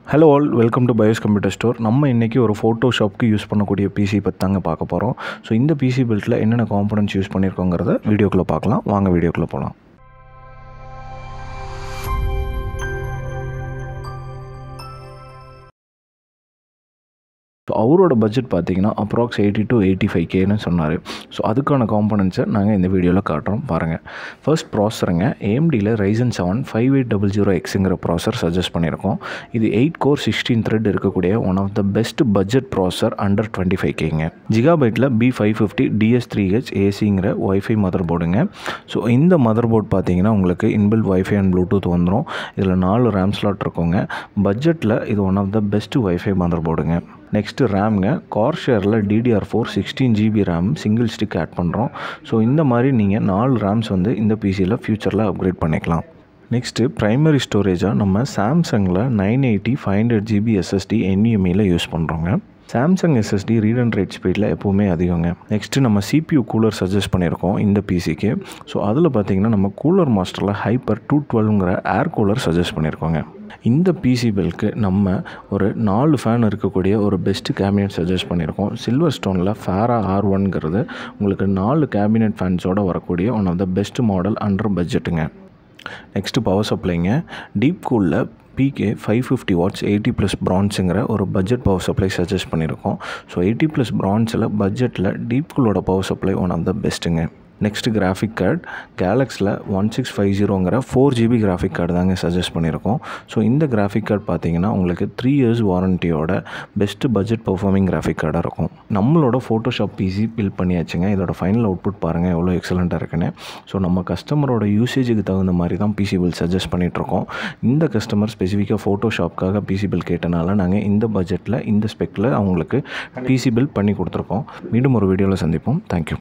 hello all welcome to BIOS computer store நம்ம இன்றைக்கி ஒரு ஃபோட்டோஷாப்க்கு யூஸ் பண்ணக்கூடிய பிசி பற்றி தாங்க பார்க்க போகிறோம் ஸோ இந்த பிசி பில்ட்டில் என்னென்ன காம்பனன்ட்ஸ் யூஸ் பண்ணியிருக்கோங்கிறத வீடியோக்குள்ளே பார்க்கலாம் வாங்க வீடியோக்குள்ளே போகலாம் ஸோ அவரோட பட்ஜெட் பார்த்தீங்கன்னா approx eighty to eighty five கேன்னு சொன்னார் ஸோ அதுக்கான காம்பனன்ட்ஸை நாங்கள் இந்த வீடியோவில் காட்டுறோம் பாருங்கள் ஃபர்ஸ்ட் ப்ராசருங்க ஏஎம்டியில் Ryzen seven five eight double zero எக்ஸுங்கிற ப்ராசர் சஜஸ்ட் பண்ணியிருக்கோம் இது எயிட் கோர் சிக்ஸ்டீன் த்ரெட் இருக்கக்கூடிய one of the best budget processor under twenty five கேங்க ஜிகாபைட்டில் B five fifty DS three H ஏசிங்கிற ஒய்ஃபை மதர் போர்டுங்க ஸோ இந்த மதர் போர்டு பார்த்தீங்கன்னா உங்களுக்கு இன்பில் ஒய்ஃபை அண்ட் ப்ளூடூத் வந்துடும் இதில் நாலு ரேம் ஸ்லாட் இருக்குங்க பட்ஜெட்டில் இது one of the best WiFi mother போர்டுங்க நெக்ஸ்ட்டு ரேம்ங்க கார் ஷேரில் DDR four sixteen GB RAM single stick add பண்ணுறோம் ஸோ இந்த மாதிரி நீங்கள் நாலு ரேம்ஸ் வந்து இந்த பிசியில் ஃப்யூச்சரில் அப்கிரேட் பண்ணிக்கலாம் நெக்ஸ்ட்டு ப்ரைமரி ஸ்டோரேஜாக நம்ம சாம்சங்கில் nine eighty five hundred GB SSD என்யூஎம்இயில் யூஸ் பண்ணுறோங்க Samsung SSD read and write ஸ்பீடில் எப்போவுமே அதிகங்க நெக்ஸ்ட்டு நம்ம சிபியூ கூலர் சஜஸ்ட் பண்ணியிருக்கோம் இந்த பிசிக்கு ஸோ அதில் பார்த்தீங்கன்னா நம்ம கூலர் மாஸ்டரில் ஹைப்பர் டூ டுவெல்ங்கிற ஏர் கூலர் சஜஸ்ட் பண்ணியிருக்கோங்க இந்த பிசி பில்க்கு நம்ம ஒரு நாலு ஃபேன் இருக்கக்கூடிய ஒரு பெஸ்ட்டு கேபினெட் சஜஸ்ட் பண்ணியிருக்கோம் சில்வர் ஸ்டோனில் ஃபேரா ஆர் ஒன்ங்கிறது உங்களுக்கு நாலு கேபினெட் ஃபேன்ஸோடு வரக்கூடிய one of the best model under பட்ஜெட்டுங்க நெக்ஸ்ட்டு பவர் சப்ளைங்க டீப் கூலில் PK five fifty watts eighty plus ப்ரான்ஸுங்கிற ஒரு பட்ஜெட் பவர் சப்ளை சஜஸ்ட் பண்ணியிருக்கோம் ஸோ எயிட்டி ப்ளஸ் ப்ரான்ஸில் பட்ஜெட்டில் டீப் கூலோட power supply one of the பெஸ்ட்டுங்க நெக்ஸ்ட்டு கிராஃபிக் கார்டு கேலக்ஸில் ஒன் சிக்ஸ் ஃபைவ் ஜீரோங்கிற ஃபோர் ஜிபி கிராஃபிக் கார்டு தாங்க சஜஸ்ட் பண்ணியிருக்கோம் ஸோ இந்த கிராஃபிக் கார்டு பார்த்தீங்கன்னா உங்களுக்கு த்ரீ இயர்ஸ் வாரண்டியோட பெஸ்ட்டு பட்ஜெட் பர்ஃபார்மிங் கிராஃபிக் கார்டாக இருக்கும் நம்மளோட ஃபோட்டோஷாப் பிசி பில் பண்ணியாச்சுங்க இதோட ஃபைனல் அவுட்புட் பாருங்கள் எவ்வளோ எக்ஸலண்ட்டாக இருக்குன்னு ஸோ நம்ம கஸ்டமரோட யூசேஜுக்கு தகுந்த மாதிரி தான் பிசி பில் சஜஸ்ட் பண்ணிகிட்ருக்கோம் இந்த கஸ்டமர் ஸ்பெசிஃபிக்காக ஃபோட்டோஷாப்காக பிசி பில் கேட்டனால நாங்கள் இந்த பட்ஜெட்டில் இந்த ஸ்பெக்கில் அவங்களுக்கு பிசி பில் பண்ணி கொடுத்துருக்கோம் மீண்டும் ஒரு வீடியோவில் சந்திப்போம் தேங்க்யூ